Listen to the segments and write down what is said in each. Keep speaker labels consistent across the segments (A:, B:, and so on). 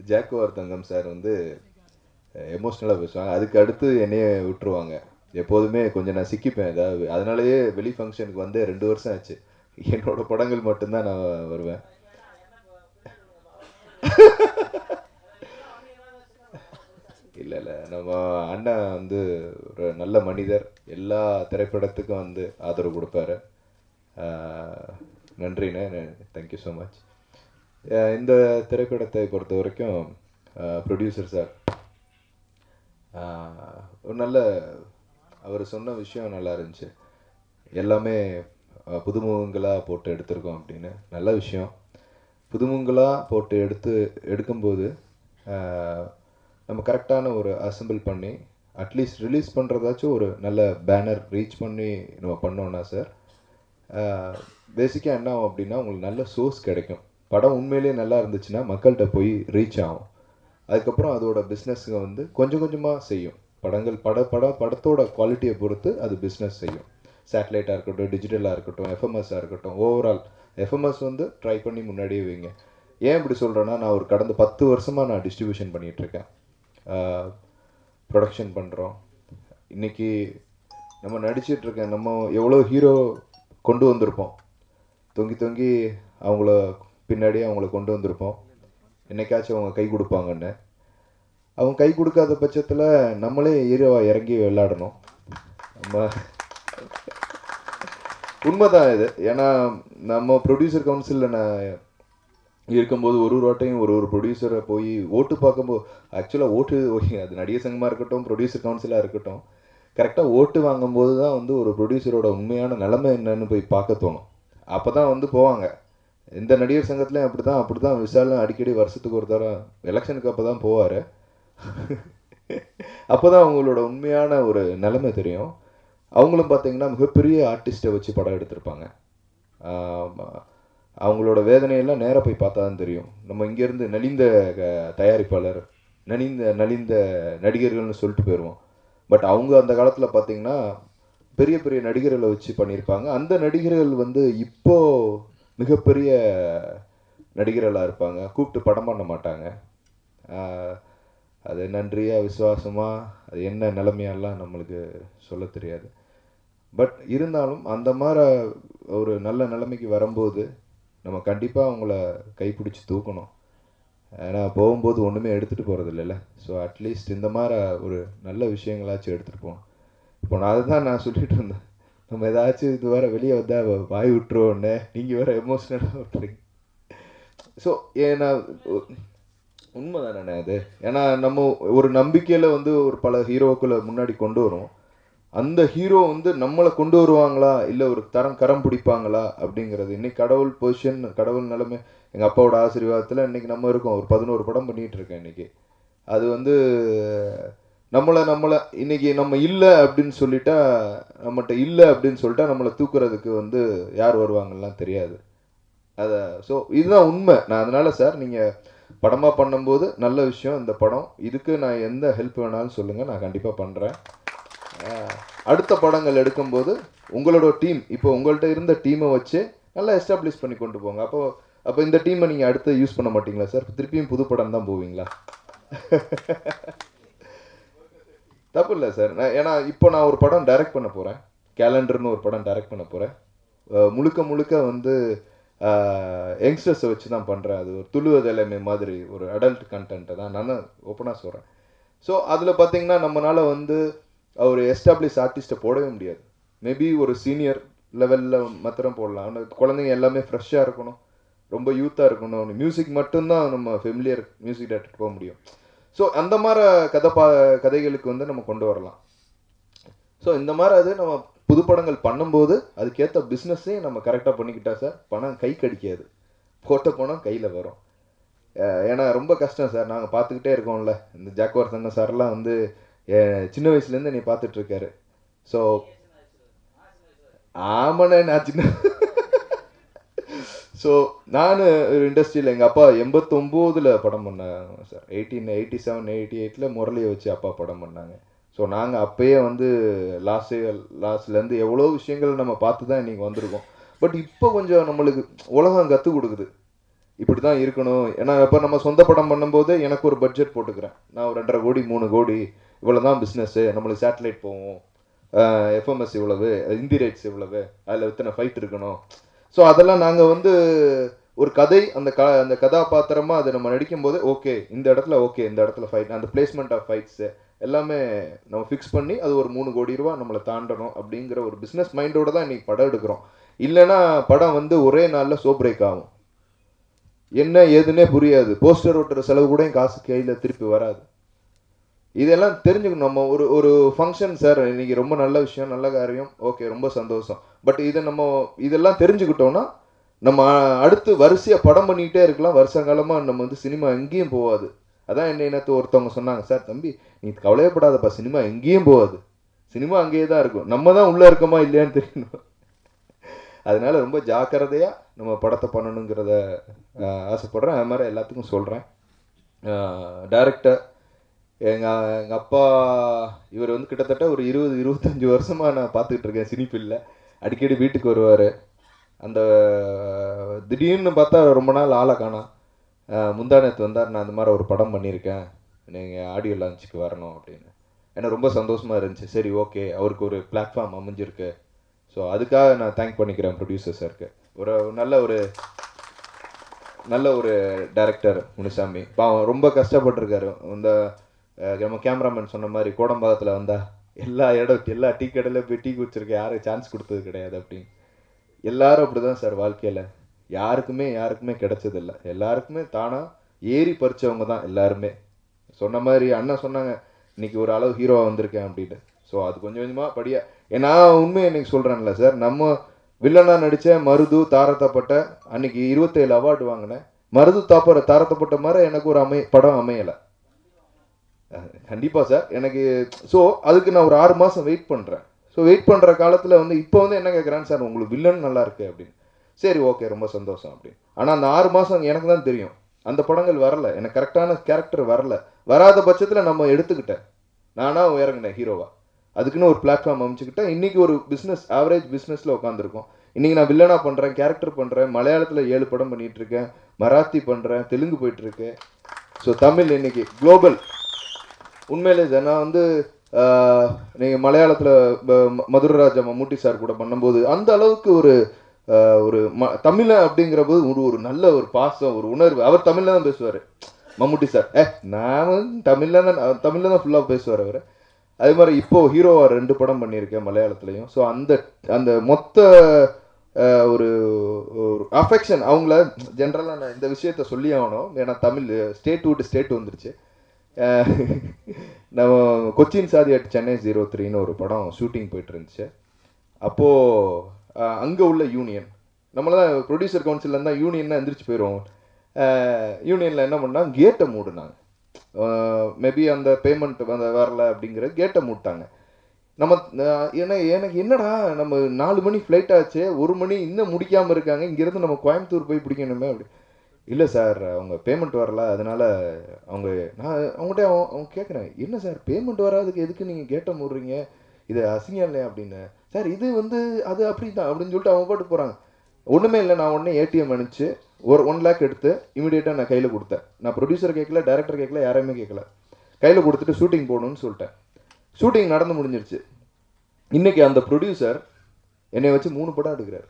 A: Jaguar தங்கம் sir வந்து எமோஷ்னலாக பேசுவாங்க அதுக்கு அடுத்து என்னைய விட்டுருவாங்க எப்போதுமே கொஞ்சம் நான் சிக்கிப்பேன் ஏதாவது அதனாலயே வெளி ஃபங்க்ஷனுக்கு வந்து ரெண்டு வருஷம் ஆச்சு என்னோட படங்கள் மட்டும்தான் நான் வருவேன் இல்லை இல்லை நம்ம அண்ணன் வந்து ஒரு நல்ல மனிதர் எல்லா திரைப்படத்துக்கும் வந்து ஆதரவு கொடுப்பாரு ஆஹ் நன்றிண்ணே தேங்க்யூ ஸோ மச் இந்த திரைப்படத்தை பொறுத்த வரைக்கும் ப்ரொடியூசர் சார் ஒரு நல்ல அவர் சொன்ன விஷயம் நல்லா இருந்துச்சு எல்லாமே ஆஹ் புதுமுகங்களாக போட்டு எடுத்திருக்கோம் அப்படின்னு நல்ல விஷயம் புதுமுகங்களாக போட்டு எடுத்து எடுக்கும்போது ஆஹ் நம்ம கரெக்டான ஒரு அசெம்பிள் பண்ணி அட்லீஸ்ட் ரிலீஸ் பண்ணுறதாச்சும் ஒரு நல்ல பேனர் ரீச் பண்ணி நம்ம பண்ணோன்னா சார் பேசிக்காக என்ன ஆகும் அப்படின்னா உங்களுக்கு நல்ல சோர்ஸ் கிடைக்கும் படம் உண்மையிலேயே நல்லா இருந்துச்சுன்னா மக்கள்கிட்ட போய் ரீச் ஆகும் அதுக்கப்புறம் அதோட பிஸ்னஸுங்க வந்து கொஞ்சம் கொஞ்சமாக செய்யும் படங்கள் பட பட படத்தோட குவாலிட்டியை பொறுத்து அது பிஸ்னஸ் செய்யும் சேட்டலைட்டாக இருக்கட்டும் டிஜிட்டலாக இருக்கட்டும் எஃப்எம்எஸ்ஸாக இருக்கட்டும் ஓவரால் எஃப்எம்எஸ் வந்து ட்ரை பண்ணி முன்னாடியே வைங்க ஏன் இப்படி சொல்கிறேன்னா நான் ஒரு கடந்த பத்து வருஷமாக நான் டிஸ்ட்ரிபியூஷன் பண்ணிகிட்ருக்கேன் ப்ரொடக்ஷன் பண்ணுறோம் இன்றைக்கி நம்ம நடிச்சிட்டு இருக்க நம்ம எவ்வளோ ஹீரோ கொண்டு வந்திருப்போம் தொங்கி தொங்கி அவங்கள பின்னாடியே அவங்கள கொண்டு வந்திருப்போம் என்னைக்காச்சும் அவங்க கை கொடுப்பாங்கன்னு அவங்க கை கொடுக்காத பட்சத்தில் நம்மளே ஹீரோவா இறங்கி விளையாடணும் நம்ம உண்மைதான் இது ஏன்னா நம்ம ப்ரொடியூசர் கவுன்சிலில் நான் இருக்கும்போது ஒரு ஒரு வாட்டையும் ஒரு ஒரு ப்ரொடியூசரை போய் ஓட்டு பார்க்கும்போது ஆக்சுவலாக ஓட்டு ஓகே அது நடிகர் சங்கமாக இருக்கட்டும் ப்ரொடியூசர் கவுன்சிலாக இருக்கட்டும் கரெக்டாக ஓட்டு வாங்கும்போது தான் வந்து ஒரு ப்ரொடியூசரோட உண்மையான நிலைமை என்னன்னு போய் பார்க்க தோணும் அப்போ தான் வந்து போவாங்க இந்த நடிகர் சங்கத்துலேயும் அப்படி தான் அப்படி தான் விசாலும் அடிக்கடி வருஷத்துக்கு ஒரு தரம் எலெக்ஷனுக்கு அப்போ தான் போவார் அப்போ தான் அவங்களோட உண்மையான ஒரு நிலைமை தெரியும் அவங்களும் பார்த்தீங்கன்னா மிகப்பெரிய ஆர்டிஸ்ட்டை வச்சு படம் எடுத்திருப்பாங்க ஆமா. அவங்களோட வேதனையெல்லாம் நேராக போய் பார்த்தா தான் தெரியும் நம்ம இங்கேருந்து நலிந்த க- தயாரிப்பாளர் நலிந்த நலிந்த நடிகர்கள்னு சொல்லிட்டு போயிடுவோம் பட் அவங்க அந்த காலத்தில் பார்த்தீங்கன்னா பெரிய பெரிய நடிகர்களை வச்சு பண்ணியிருப்பாங்க அந்த நடிகர்கள் வந்து இப்போ மிகப்பெரிய நடிகர்களாக இருப்பாங்க கூப்பிட்டு படம் பண்ண மாட்டாங்க ஆஹ் அது நன்றியா விசுவாசமா அது என்ன நிலைமையெல்லாம் நம்மளுக்கு சொல்ல தெரியாது பட் இருந்தாலும் அந்த மாதிரி ஒரு நல்ல நிலைமைக்கு வரும்போது நம்ம கண்டிப்பாக அவங்கள கைப்பிடிச்சி தூக்கணும் ஏன்னா போகும்போது ஒன்றுமே எடுத்துகிட்டு போகிறது இல்லைல்ல ஸோ அட்லீஸ்ட் இந்த மாதிரி ஒரு நல்ல விஷயங்களாச்சும் எடுத்துகிட்டு போகணும் இப்போ நான் அதுதான் நான் சொல்லிட்டு இருந்தேன் நம்ம ஏதாச்சும் இது வேற வெளியே வந்தால் வாய் விட்டுருவோன்னே நீங்கள் வேற எமோஷ்னலாக விட்டுறீங்க ஸோ ஏன்னா உண்மை தானே அது ஏன்னா நம்ம ஒரு நம்பிக்கையில் வந்து ஒரு பல ஹீரோக்களை முன்னாடி கொண்டு வரோம் அந்த ஹீரோ வந்து நம்மளை கொண்டு வருவாங்களா இல்லை ஒரு தரம் கரம் பிடிப்பாங்களா அப்படிங்கிறது இன்னைக்கு கடவுள் பொசிஷன் கடவுள் நிலைமை எங்கள் அப்பாவோட ஆசீர்வாதத்தில் இன்னைக்கு நம்ம இருக்கோம் ஒரு பதினோரு படம் பண்ணிட்டு இருக்கேன் இன்னைக்கு அது வந்து நம்மளை நம்மளை இன்னைக்கு நம்ம இல்லை அப்படின்னு சொல்லிட்டா நம்மகிட்ட இல்லை அப்படின்னு சொல்லிட்டா நம்மளை தூக்குறதுக்கு வந்து யார் வருவாங்கலாம் தெரியாது அதை ஸோ இதுதான் உண்மை நான் அதனால சார் நீங்கள் படமாக பண்ணும்போது நல்ல விஷயம் இந்த படம் இதுக்கு நான் எந்த ஹெல்ப் வேணாலும் சொல்லுங்கள் நான் கண்டிப்பாக பண்ணுறேன் அடுத்த படங்கள் எடுக்கும்போது உங்களோட டீம் இப்போ உங்கள்கிட்ட இருந்த டீமை வச்சு நல்லா எஸ்டாப்ளிஷ் பண்ணி கொண்டு போங்க அப்போ அப்போ இந்த டீமை நீங்கள் அடுத்து யூஸ் பண்ண மாட்டீங்களா சார் திருப்பியும் புது படம் தான் போவீங்களா தப்பு இல்லை சார் நான் ஏன்னா இப்போ நான் ஒரு படம் டைரக்ட் பண்ண போகிறேன் கேலண்டர்னு ஒரு படம் டைரக்ட் பண்ண போகிறேன் முழுக்க முழுக்க வந்து யங்ஸ்டர்ஸை வச்சு தான் பண்ணுறேன் அது ஒரு துளுவது எல்லாமே மாதிரி ஒரு அடல்ட் கண்டென்ட்டை தான் நான் ஓப்பனாக சொல்கிறேன் ஸோ அதில் பார்த்தீங்கன்னா நம்மளால வந்து ஒரு எஸ்டாப்ளிஷ் ஆர்டிஸ்ட்டை போடவே முடியாது மேபி ஒரு சீனியர் லெவலில் மாத்திரம் போடலாம் ஆனால் குழந்தைங்க எல்லாமே ஃப்ரெஷ்ஷாக இருக்கணும் ரொம்ப யூத்தாக இருக்கணும் மியூசிக் மட்டும்தான் நம்ம ஃபெமிலியர் மியூசிக் டேரக்டர் போக முடியும் ஸோ அந்த மாதிரி கதை பா கதைகளுக்கு வந்து நம்ம கொண்டு வரலாம் ஸோ இந்த மாதிரி அது நம்ம புது படங்கள் பண்ணும்போது அதுக்கேற்ற பிஸ்னஸையும் நம்ம கரெக்டாக பண்ணிக்கிட்டா சார் பணம் கை கடிக்காது போட்ட பணம் கையில் வரும் அஹ் ஏன்னா ரொம்ப கஷ்டம் சார் நாங்கள் பார்த்துக்கிட்டே இருக்கோம்ல இந்த ஜாக்வார் சன்ன சார்லாம் வந்து அஹ் சின்ன வயசுலேருந்து என்னை பார்த்துட்டு இருக்காரு ஸோ ஆமாண்ணே நான் சின்ன ஸோ நான் இண்டஸ்ட்ரியில் எங்கள் அப்பா எண்பத்தொம்போதில் படம் பண்ணாங்க sir eighteen eighty seven eighty எயிட்டில் முரளியை வச்சு அப்பா படம் பண்ணாங்க ஸோ நாங்கள் அப்பயே வந்து லாஸ்ட் லாஸ்ட்லேருந்து எவ்வளோ விஷயங்கள் நம்ம பார்த்து தான் இன்றைக்கி வந்திருக்கோம் பட் இப்போ கொஞ்சம் நம்மளுக்கு உலகம் கற்றுக் கொடுக்குது இப்படி தான் இருக்கணும் ஏன்னா இப்போ நம்ம சொந்த படம் பண்ணும்போது எனக்கு ஒரு பட்ஜெட் போட்டுக்கிறேன் நான் ஒரு ரெண்டரை கோடி மூணு கோடி இவ்வளோ தான் பிஸ்னஸ்ஸு நம்மளுக்கு சேட்டலைட் போவோம் எஃப்எம்எஸ் இவ்வளவு ஹிந்தி ரைட்ஸ் இவ்வளவு அதில் இத்தனை ஃபைட் இருக்கணும் ஸோ அதெல்லாம் நாங்கள் வந்து ஒரு கதை அந்த க அந்த கதாபாத்திரமா அதை நம்ம நடிக்கும்போது ஓகே இந்த இடத்துல ஓகே இந்த இடத்துல ஃபைட் அந்த பிளேஸ்மெண்ட் ஆஃப் ஃபைட்ஸு எல்லாமே நம்ம ஃபிக்ஸ் பண்ணி அது ஒரு மூணு கோடி ரூபா நம்மளை தாண்டணும் அப்படிங்கிற ஒரு பிஸ்னஸ் மைண்டோட தான் இன்னைக்கு படம் எடுக்கிறோம் இல்லைன்னா படம் வந்து ஒரே நாளில் சோ பிரேக் ஆகும் என்ன ஏதுன்னே புரியாது போஸ்டர் ஓட்டுற செலவு கூட என் காசு கையில் திருப்பி வராது இதெல்லாம் தெரிஞ்சுக்கணும் நம்ம ஒரு ஒரு ஃபங்க்ஷன் சார் இன்னைக்கு ரொம்ப நல்ல விஷயம் நல்ல காரியம் ஓகே ரொம்ப சந்தோஷம் பட் இதை நம்ம இதெல்லாம் தெரிஞ்சுக்கிட்டோம்னா நம்ம அடுத்து வரிசையாக படம் பண்ணிக்கிட்டே இருக்கலாம் வருஷ காலமாக நம்ம வந்து சினிமா எங்கேயும் போகாது அதான் என்ன நேற்று ஒருத்தவங்க சொன்னாங்க சார் தம்பி நீ கவலையப்படாதப்பா சினிமா எங்கேயும் போகாது சினிமா அங்கேயே தான் இருக்கும் நம்ம தான் உள்ளே இருக்கோமா இல்லையான்னு தெரியணும் அதனால ரொம்ப ஜாக்கிரதையாக நம்ம படத்தை பண்ணணுங்கிறத ஆஹ், ஆசைப்படுறேன் அது மாதிரி எல்லாத்துக்கும் சொல்கிறேன் டேரக்டர் எங்கள் எங்கள் அப்பா இவர் வந்து கிட்டத்தட்ட ஒரு இருபது இருபத்தஞ்சி வருஷமாக நான் பார்த்துக்கிட்டு இருக்கேன் சினிஃபில்ல அடிக்கடி வீட்டுக்கு வருவார் அந்த திடீர்னு பார்த்தா ரொம்ப நாள் ஆளை காணோம் முந்தானத்து வந்தார் நான் இந்த மாதிரி ஒரு படம் பண்ணியிருக்கேன் நீங்கள் ஆடியோ லான்ச்சுக்கு வரணும் அப்படின்னு எனக்கு ரொம்ப சந்தோஷமாக இருந்துச்சு சரி ஓகே அவருக்கு ஒரு பிளாட்ஃபார்ம் அமைஞ்சிருக்கு ஸோ அதுக்காக நான் தேங்க் பண்ணிக்கிறேன் ப்ரொடியூசர் சாருக்கு ஒரு நல்ல ஒரு நல்ல ஒரு டைரக்டர் முனுசாமி பாவம் ரொம்ப கஷ்டப்பட்டிருக்காரு இந்த அஹ், நம்ம கேமராமேன் சொன்ன மாதிரி கோடம்பாகத்தில் வந்தா எல்லா இடம் எல்லா டீ கடையில் போய் டீ குடிச்சிருக்க யாரும் சான்ஸ் கொடுத்தது கிடையாது அப்படின்னு எல்லாரும் அப்படிதான் சார் வாழ்க்கையில் யாருக்குமே யாருக்குமே கிடைச்சதில்ல எல்லாருக்குமே தானா ஏறி பறிச்சவங்க தான் எல்லாருமே சொன்ன மாதிரி அண்ணன் சொன்னாங்க இன்னைக்கு ஒரு அளவு ஹீரோவா வந்திருக்கேன் அப்படின்னு ஸோ அது கொஞ்சம் கொஞ்சமாக படியா ஏ, நான் உண்மையை இன்னைக்கு சொல்கிறேன்ல சார் நம்ம வில்லனா நடித்த மருது தாரத்தப்பட்ட அன்னைக்கு இருபத்தேழு அவார்டு வாங்கினேன் மருது தாப்பற தாரத்தப்பட்ட மாதிரி எனக்கு ஒரு அமை படம் அமையலை கண்டிப்பாக சார் எனக்கு ஸோ அதுக்கு நான் ஒரு ஆறு மாதம் வெயிட் பண்ணுறேன் ஸோ வெயிட் பண்ணுற காலத்தில் வந்து இப்போ வந்து என்ன கேட்குறேன் சார் உங்களுக்கு வில்லன் நல்லா இருக்கு அப்படின்னு சரி ஓகே ரொம்ப சந்தோஷம் அப்படின்னு ஆனால் அந்த ஆறு மாதம் எனக்கு தான் தெரியும் அந்த படங்கள் வரல எனக்கு கரெக்டான கேரக்டர் வரல வராத பட்சத்தில் நம்ம எடுத்துக்கிட்டேன் நானா இறங்கினேன் ஹீரோவா அதுக்குன்னு ஒரு பிளாட்ஃபார்ம் அமைச்சுக்கிட்டேன் இன்னைக்கு ஒரு பிஸ்னஸ் ஆவரேஜ் பிஸ்னஸில் உட்காந்துருக்கோம் இன்னைக்கு நான் வில்லனா பண்ணுறேன் கேரக்டர் பண்ணுறேன் மலையாளத்தில் ஏழு படம் பண்ணிட்டு இருக்கேன் மராத்தி பண்ணுறேன் தெலுங்கு போயிட்டு இருக்கு ஸோ தமிழ் இன்னைக்கு குளோபல் உண்மையிலே சார் நான் வந்து நீங்கள் மலையாளத்தில் மதுரராஜா மம்முட்டி சார் கூட பண்ணும்போது அந்த அளவுக்கு ஒரு ஆஹ், ஒரு ம தமிழ அப்படிங்கிற போது ஒரு ஒரு நல்ல ஒரு பாசம் ஒரு உணர்வு அவர் தமிழில் தான் பேசுவார் மம்முட்டி சார் ஏ நான் வந்து தமிழில் தான் தமிழில் தான் ஃபுல்லாக பேசுவார் அவர் அதே மாதிரி இப்போ ஹீரோவா ரெண்டு படம் பண்ணியிருக்கேன் மலையாளத்துலையும் ஸோ அந்த அந்த மொத்த ஆஹ், ஒரு ஒரு அஃபெக்ஷன் அவங்கள ஜென்ரலாக நான் இந்த விஷயத்த சொல்லி ஆகணும் ஏன்னா தமிழ் ஸ்டேட் விட்டு ஸ்டேட் வந்துருச்சு அஹ் நம்ம கொச்சின் சாதி அட் சென்னை ஜீரோ த்ரீன்னு ஒரு படம் ஷூட்டிங் போயிட்டு இருந்துச்சு அப்போது அங்கே உள்ள யூனியன் நம்மள தான் ப்ரொடியூசர் கவுன்சிலில் தான் யூனியன்னா எந்திரிச்சு போயிடுவோம் யூனியனில் என்ன பண்ணாங்க கேட்டை மூடுனாங்க மேபி அந்த பேமெண்ட் வந்து வரல அப்படிங்கிற கேட்டை மூட்டாங்க நம்ம அஹ், ஏன்னா எனக்கு என்னடா நம்ம நாலு மணி ஃப்ளைட் ஆச்சு ஒரு மணி இன்னும் முடிக்காமல் இருக்காங்க இங்கேருந்து நம்ம கோயம்புத்தூர் போய் பிடிக்கணுமே அப்படி இல்லை சார் அவங்க பேமெண்ட் வரல அதனால அவங்க நான் அவங்ககிட்ட அவன் அவங்க கேட்குறேன் என்ன சார் பேமெண்ட் வராதுக்கு எதுக்கு நீங்கள் கேட்ட மூடுறீங்க இது அசிங்கம் இல்லையா அப்படின்னு சார் இது வந்து அது அப்படி தான் அப்படின்னு சொல்லிட்டு அவங்க பாட்டு போகிறாங்க ஒன்றுமே இல்லை நான் உடனே ஏடிஎம் அனுப்பிச்சு ஒரு ஒன் லேக் எடுத்து இமீடியட்டாக நான் கையில் கொடுத்தேன் நான் ப்ரொடியூசர் கேட்கல டேரக்டர் கேட்கல யாரையுமே கேட்கல கையில் கொடுத்துட்டு ஷூட்டிங் போகணும்னு சொல்லிட்டேன் ஷூட்டிங் நடந்து முடிஞ்சிருச்சு இன்னைக்கு அந்த ப்ரொடியூசர் என்னை வச்சு மூணு படம் எடுக்கிறார்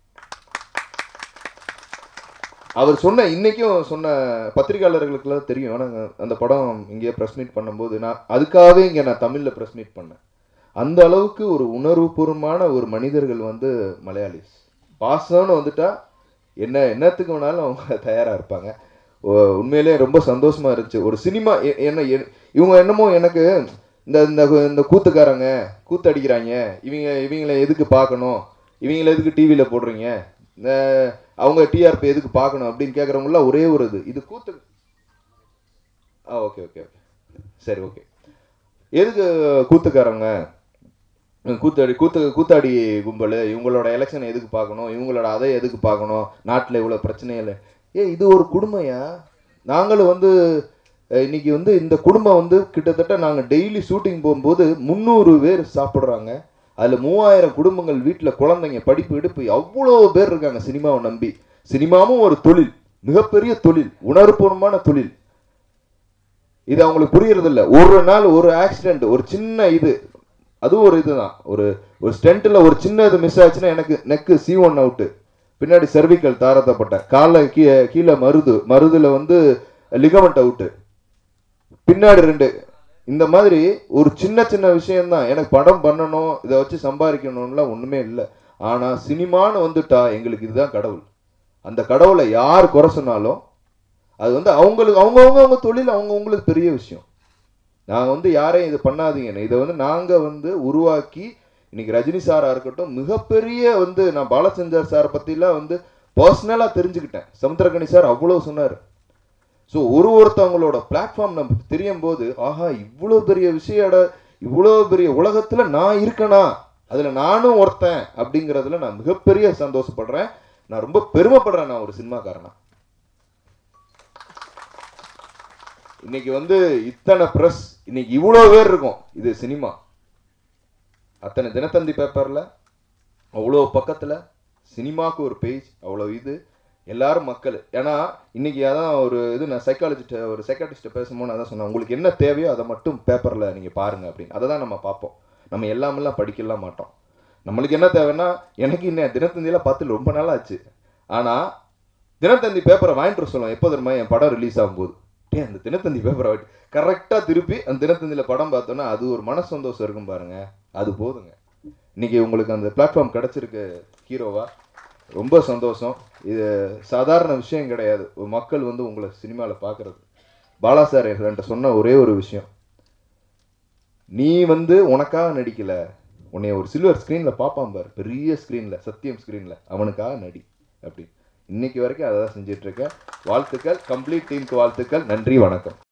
A: அவர் சொன்ன இன்னைக்கும் சொன்ன பத்திரிகையாளர்களுக்கெல்லாம் தெரியும் ஆனால் அந்த படம் இங்கே ப்ரெஸ் மீட் பண்ணும்போது நான் அதுக்காகவே இங்கே நான் தமிழில் ப்ரெஸ் மீட் பண்ணேன் அந்த அளவுக்கு ஒரு உணர்வுபூர்வமான ஒரு மனிதர்கள் வந்து மலையாளிஸ் பாசம்னு வந்துட்டா என்ன என்னத்துக்கு வேணாலும் அவங்க தயாராக இருப்பாங்க ஓ- உண்மையிலே ரொம்ப சந்தோஷமா இருந்துச்சு ஒரு சினிமா எ- என்ன எ- இவங்க என்னமோ எனக்கு இந்த இந்த இந்த கூத்துக்காரங்க கூத்து அடிக்கிறாங்க இவங்க இவங்களை எதுக்கு பார்க்கணும் இவங்களை எதுக்கு டிவியில் போடுறீங்க இந்த அவங்க டிஆர்பி எதுக்கு பார்க்கணும் அப்படின்னு கேட்குறவங்களாம் ஒரே ஒரு இது இது கூத்து ஆ ஓகே ஓகே ஓகே சரி ஓகே எதுக்கு கூத்துக்காரங்க கூத்தாடி கூத்து கூத்தாடி கும்பல் இவங்களோட எலெக்ஷனை எதுக்கு பார்க்கணும் இவங்களோட அதை எதுக்கு பார்க்கணும் நாட்டில் இவ்வளோ பிரச்சனை இல்லை ஏ இது ஒரு குடும்பம்யா நாங்களும் வந்து அஹ், இன்னைக்கு வந்து இந்த குடும்பம் வந்து கிட்டத்தட்ட நாங்கள் டெய்லி ஷூட்டிங் போகும்போது முந்நூறு பேர் சாப்பிட்றாங்க அதில் மூவாயிரம் குடும்பங்கள் வீட்டில் குழந்தைங்க படிப்பு எடுப்பு அவ்வளோ பேர் இருக்காங்க சினிமாவை நம்பி சினிமாவும் ஒரு தொழில் மிகப்பெரிய தொழில் உணர்வுபூர்வமான தொழில் இது அவங்களுக்கு புரியறது இல்ல ஒரு நாள் ஒரு ஆக்சிடென்ட் ஒரு சின்ன இது அதுவும் ஒரு இதுதான் ஒரு ஒரு ஸ்டென்ட்ல ஒரு சின்ன இது மிஸ் ஆச்சுன்னா எனக்கு நெக்கு சி ஒன் அவுட்டு பின்னாடி செர்விக்கல் தாரத்தப்பட்ட காலை கீழே கீழே மருது மருதுல வந்து லிகமெண்ட் அவுட்டு பின்னாடி ரெண்டு இந்த மாதிரி ஒரு சின்ன சின்ன விஷயம்தான் எனக்கு படம் பண்ணணும் இதை வச்சு சம்பாதிக்கணும்லாம் ஒண்ணுமே இல்லை ஆனா சினிமான்னு வந்துட்டா எங்களுக்கு இதுதான் கடவுள் அந்த கடவுளை யார் குறை சொன்னாலும் அது வந்து அவங்களுக்கு அவங்கவுங்க அவங்க தொழில் அவங்கவுங்களுக்கு பெரிய விஷயம் நான் வந்து யாரையும் இது பண்ணாதீங்க இதை வந்து நாங்க வந்து உருவாக்கி இன்னைக்கு ரஜினி சாரா இருக்கட்டும் மிகப்பெரிய வந்து நான் பாலச்சந்தர் சாரை பத்திலாம் வந்து பர்சனலா தெரிஞ்சுக்கிட்டேன் சமுத்திரகனி சார் அவ்வளோ சொன்னார் ஸோ ஒரு ஒருத்தவங்களோட பிளாட்ஃபார்ம் நமக்கு தெரியும் போது ஆஹா இவ்வளோ பெரிய விஷயோட இவ்வளோ பெரிய உலகத்துல நான் இருக்கனா அதுல நானும் ஒருத்தன் அப்படிங்கிறதுல நான் மிகப்பெரிய சந்தோஷப்படுறேன் நான் ரொம்ப பெருமைப்படுறேன் நான் ஒரு சினிமாக்காரனா இன்னைக்கு வந்து இத்தனை ப்ரெஸ் இன்னைக்கு இவ்வளோ பேர் இருக்கும் இது சினிமா அத்தனை தினத்தந்தி பேப்பர்ல அவ்வளோ பக்கத்துல சினிமாவுக்கு ஒரு பேஜ் அவ்வளோ இது எல்லாரும் மக்கள் ஏன்னா இன்னைக்கு அதான் ஒரு இது நான் சைக்காலஜிஸ்ட் ஒரு சைக்காட்டிஸ்ட்டை பேசும்போது நான் அதான் சொன்னேன் உங்களுக்கு என்ன தேவையோ அதை மட்டும் பேப்பரில் நீங்கள் பாருங்க அப்படின்னு அதை தான் நம்ம பார்ப்போம் நம்ம எல்லாமெல்லாம் படிக்கலாம் மாட்டோம் நம்மளுக்கு என்ன தேவைன்னா எனக்கு இன்னும் தினத்தந்தியில் பார்த்து ரொம்ப நாள் ஆச்சு ஆனால் தினத்தந்தி பேப்பரை வாங்கிட்டு வர சொல்லுவோம் எப்போ தெரியுமா என் படம் ரிலீஸ் ஆகும்போது டே அந்த தினத்தந்தி பேப்பரை வாங்கிட்டு கரெக்டாக திருப்பி அந்த தினத்தந்தியில் படம் பார்த்தோன்னா அது ஒரு மன சந்தோஷம் இருக்கும் பாருங்க அது போதுங்க இன்னைக்கு உங்களுக்கு அந்த பிளாட்ஃபார்ம் கிடைச்சிருக்கு ஹீரோவா ரொம்ப சந்தோஷம் இது சாதாரண விஷயம் கிடையாது ஒரு மக்கள் வந்து உங்களை சினிமாவில் பார்க்கறது பாலா சார் என்கிட்ட சொன்ன ஒரே ஒரு விஷயம் நீ வந்து உனக்காக நடிக்கல உன்னை ஒரு சில்வர் ஸ்க்ரீன்ல பார்ப்பான் பாரு பெரிய ஸ்க்ரீன்ல சத்தியம் ஸ்க்ரீன்ல அவனுக்காக நடி அப்படி இன்னைக்கு வரைக்கும் அதை தான் செஞ்சுட்டு இருக்கேன் வாழ்த்துக்கள் கம்ப்ளீட் டீமுக்கு வாழ்த்துக்கள் நன்றி வணக்கம்